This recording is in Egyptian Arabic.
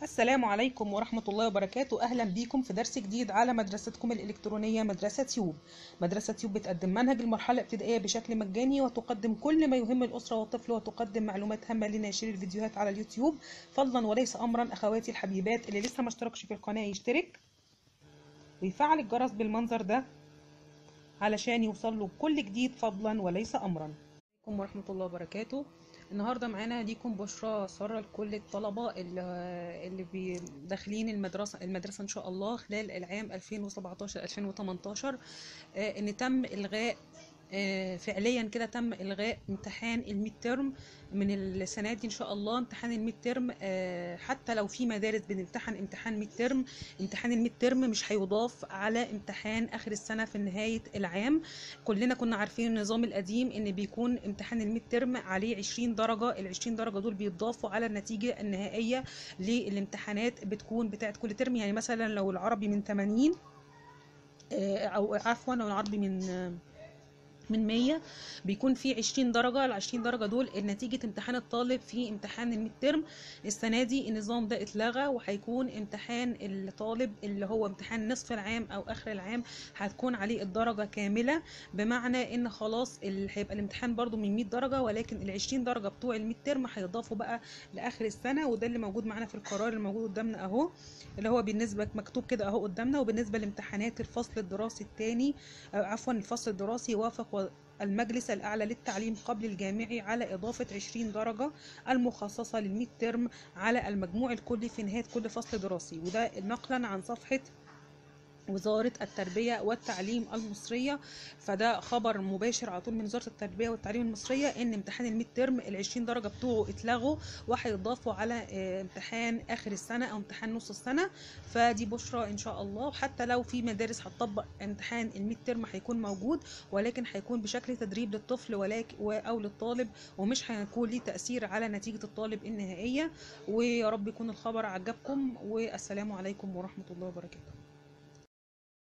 السلام عليكم ورحمة الله وبركاته أهلا بيكم في درس جديد على مدرستكم الإلكترونية مدرسة تيوب مدرسة تيوب بتقدم منهج المرحلة الابتدائية بشكل مجاني وتقدم كل ما يهم الأسرة والطفل وتقدم معلومات هامة لناشري الفيديوهات على اليوتيوب فضلا وليس أمرا أخواتي الحبيبات اللي لسه ما اشتركش في القناة يشترك ويفعل الجرس بالمنظر ده علشان يوصل له كل جديد فضلا وليس أمرا عليكم ورحمة الله وبركاته النهارده معانا ليكم بشرى ساره لكل الطلبه اللي اللي بي- داخلين المدرسه المدرسه ان شاء الله خلال العام 2017 2018 آه، ان تم الغاء آه، فعليا كده تم الغاء امتحان الميد ترم من السنه دي ان شاء الله امتحان الميد ترم آه، حتى لو في مدارس بنمتحن امتحان ميد ترم امتحان الميد ترم مش هيضاف على امتحان اخر السنه في نهايه العام كلنا كنا عارفين النظام القديم ان بيكون امتحان الميد ترم عليه 20 درجه ال 20 درجه دول بيتضافوا على النتيجه النهائيه للامتحانات بتكون بتاعت كل ترم يعني مثلا لو العربي من 80 آه، او عفوا لو العربي من آه، من 100 بيكون في 20 درجة ال 20 درجة دول نتيجة امتحان الطالب في امتحان الميد ترم السنة دي النظام ده اتلغى وهيكون امتحان الطالب اللي هو امتحان نصف العام او اخر العام هتكون عليه الدرجة كاملة بمعنى ان خلاص ال- هيبقى الامتحان برضو من 100 درجة ولكن ال 20 درجة بتوع الميد ترم هيضافوا بقى لاخر السنة وده اللي موجود معانا في القرار اللي موجود قدامنا اهو اللي هو بالنسبة مكتوب كده اهو قدامنا وبالنسبة لامتحانات الفصل الدراسي الثاني عفوا الفصل الدراسي وافق و- المجلس الأعلى للتعليم قبل الجامعي على إضافة 20 درجة المخصصة للميد ترم على المجموع الكلي في نهاية كل فصل دراسي وده نقلا عن صفحة وزارة التربية والتعليم المصرية فده خبر مباشر على طول من وزارة التربية والتعليم المصرية ان امتحان الميد ترم ال 20 درجة بتوعه اتلغوا وهيضافوا على آه، امتحان اخر السنة او امتحان نص السنة فدي بشرى ان شاء الله حتى لو في مدارس هتطبق امتحان الميد ترم هيكون موجود ولكن هيكون بشكل تدريب للطفل ولكن او للطالب ومش هيكون ليه تأثير على نتيجة الطالب النهائية ويا رب يكون الخبر عجبكم والسلام عليكم ورحمة الله وبركاته